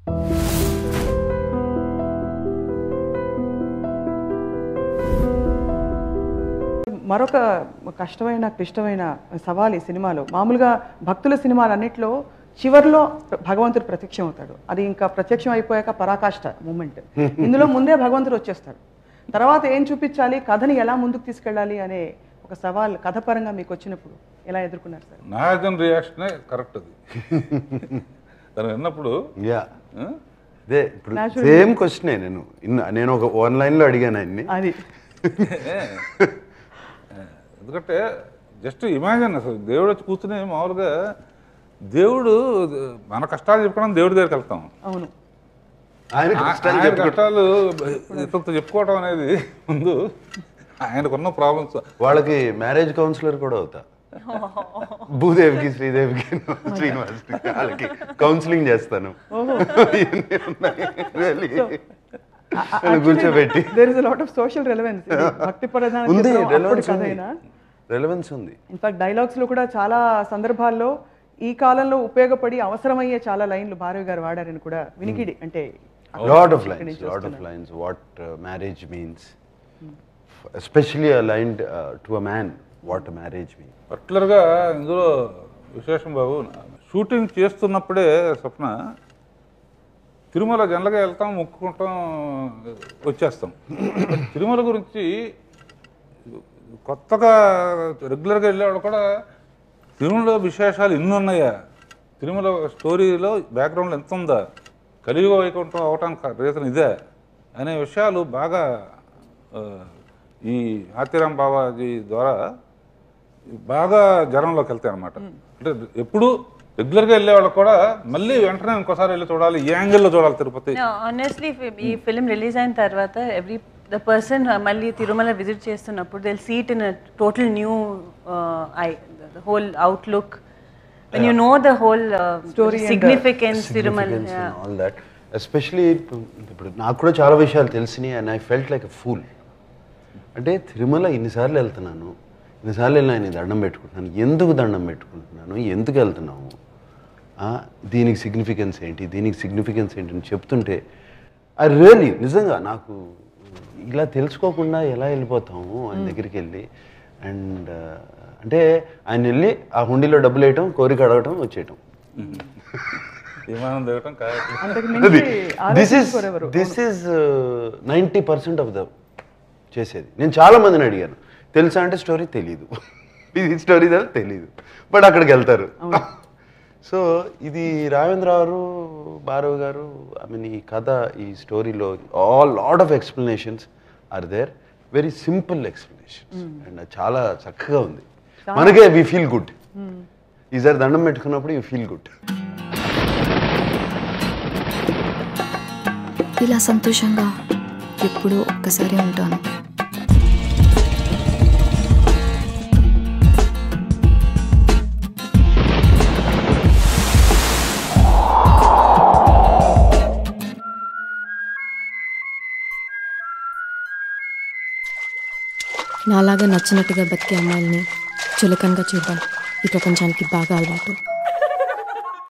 మరొక కష్టమైన క్లిష్టమైన సవాల్ ఈ సినిమాలో మామూలుగా భక్తుల సినిమాలన్నింటిలో చివర్లో భగవంతుడు ప్రత్యక్షం అవుతాడు అది ఇంకా ప్రత్యక్షం అయిపోయాక పరాకాష్ట మూమెంట్ ఇందులో ముందే భగవంతుడు వచ్చేస్తాడు తర్వాత ఏం చూపించాలి కథని ఎలా ముందుకు తీసుకెళ్ళాలి అనే ఒక సవాల్ కథ పరంగా మీకు వచ్చినప్పుడు ఎలా ఎదుర్కొన్నారు సార్ నాగార్జున రియాక్షనే కరెక్ట్ అది తను విన్నప్పుడు యా ఆ? అదే ఇప్పుడు సేమ్ క్వశ్చనే నేను ఇన్న నేను ఒక వన్ లైన్లో అడిగాను ఆయన్ని అది ఎందుకంటే జస్ట్ ఇమాజిన్ అసలు దేవుడు వచ్చి కూర్చుని మామూలుగా దేవుడు మన కష్టాలు చెప్పుకోవడం దేవుడి దగ్గరికి వెళ్తాం అవును ఆయన ఆ- కష్టాలు ఆయన చెప్పుకో- కష్టాలు ఇతరులతో చెప్పుకోవడం అనేది ముందు ఆయనకున్న ప్రాబ్లమ్స్ వాళ్ళకి మ్యారేజ్ కౌన్సిలర్ కూడా అవుతా భూదేవికి శ్రీదేవికి శ్రీనివాస్ వాళ్ళకి కౌన్సిలింగ్ చేస్తాను ఇవన్నీ ఉన్నాయి. Really. నన్ను కూర్చోబెట్టి there is lot of social relevance భక్తి ప్రధాన ఉంది చిత్రం, అప్పటి రెలవెన్స్ కథ ఉంది అయినా రెలవెన్స్ ఉంది ఇన్ఫాక్ట్ డైలాగ్స్ లో కూడా చాలా సందర్భాల్లో ఈ కాలంలో ఉపయోగపడి అవసరమయ్యే చాలా లైన్లు భారవి గారు వాడారని కూడా వినికిడి అంటే లాట్ ఆఫ్ ఇక్కడి లైన్స్ నుంచి లాట్ ఆఫ్ వస్తున్నారు. Lines what marriage means especially line to a man what marriage means పర్టికులర్గా ఇందులో విశేషం బాబు షూటింగ్ చేస్తున్నప్పుడే స్వప్న తిరుమల జనరల్గా వెళ్తాం మొక్కుకుంటాం వచ్చేస్తాం తిరుమల గురించి కొత్తగా రెగ్యులర్గా వెళ్ళేవాడు కూడా తిరుమల విశేషాలు ఇన్ని ఉన్నాయా తిరుమల స్టోరీలో బ్యాక్గ్రౌండ్లో ఎంత ఉందా కలియుగ వైకుంఠం అవటానికి రీజన్ ఇదే అనే విషయాలు బాగా ఆ, ఈ ఆతిరాం బాబాజీ ద్వారా బాగా జనంలోకి వెళ్తాయి అనమాట అంటే ఎప్పుడు రెగ్యులర్గా వెళ్ళే వాళ్ళకి కూడా మళ్ళీ వెంటనే ఇంకోసారి వెళ్ళి చూడాలి ఈ యాంగిల్లో చూడాలి తిరుపతి ఆనెస్ట్లీ ఈ ఫిలిం రిలీజ్ అయిన తర్వాత ఎవ్రీ ద పర్సన్ మళ్ళీ తిరుమల విజిట్ చేస్తున్నప్పుడు they'll see it in total new eye the whole outlook when you know the whole Story and, significance Tirumala all that especially ఇప్పుడు నాకు కూడా చాలా విషయాలు తెలిసినాయి and I felt like a fool అంటే తిరుమల ఇన్నిసార్లు వెళ్తున్నాను ఇన్నిసార్లు వెళ్ళి ఆయన దండం పెట్టుకుంటున్నాను ఎందుకు దండం పెట్టుకుంటున్నాను ఎందుకు వెళ్తున్నాము ఆ, దీనికి సిగ్నిఫికెన్స్ ఏంటి దీనికి సిగ్నిఫికెన్స్ ఏంటి అని చెప్తుంటే ఐ రియలీ నిజంగా నాకు ఇలా తెలుసుకోకుండా ఎలా వెళ్ళిపోతాము ఆయన దగ్గరికి వెళ్ళి అండ్ అంటే ఆయన వెళ్ళి ఆ హుండీలో డబ్బులు వేయటం కోరిక అడగటం వచ్చేయటం విమానం దిగటం కాదు అంతకు మించి దిస్ ఇస్ ఆలోచించుకోరెవరు this is ninety percent of the చేసేది నేను చాలా మందిని అడిగాను తెలుసా అంటే స్టోరీ తెలియదు ఇది స్టోరీ తెలియదు బట్ అక్కడికి వెళ్తారు సో ఇది రావేంద్ర గారు భారవ్ గారు ఐ మీన్ ఈ కథ ఈ స్టోరీలో all lot of explanations are there very simple explanations and చాలా చక్కగా ఉంది మనకే వి ఫీల్ గుడ్ ఈసారి దండం పెట్టుకున్నప్పుడు యూ ఫీల్ గుడ్ ఇలా సంతోషంగా ఎప్పుడూ ఒక్కసారి ఉంటాను నాలాగా నచ్చినట్టుగా బతికే అమ్మాయిల్ని చులకనగా చూడడం ఈ ప్రపంచానికి బాగా అలవాటు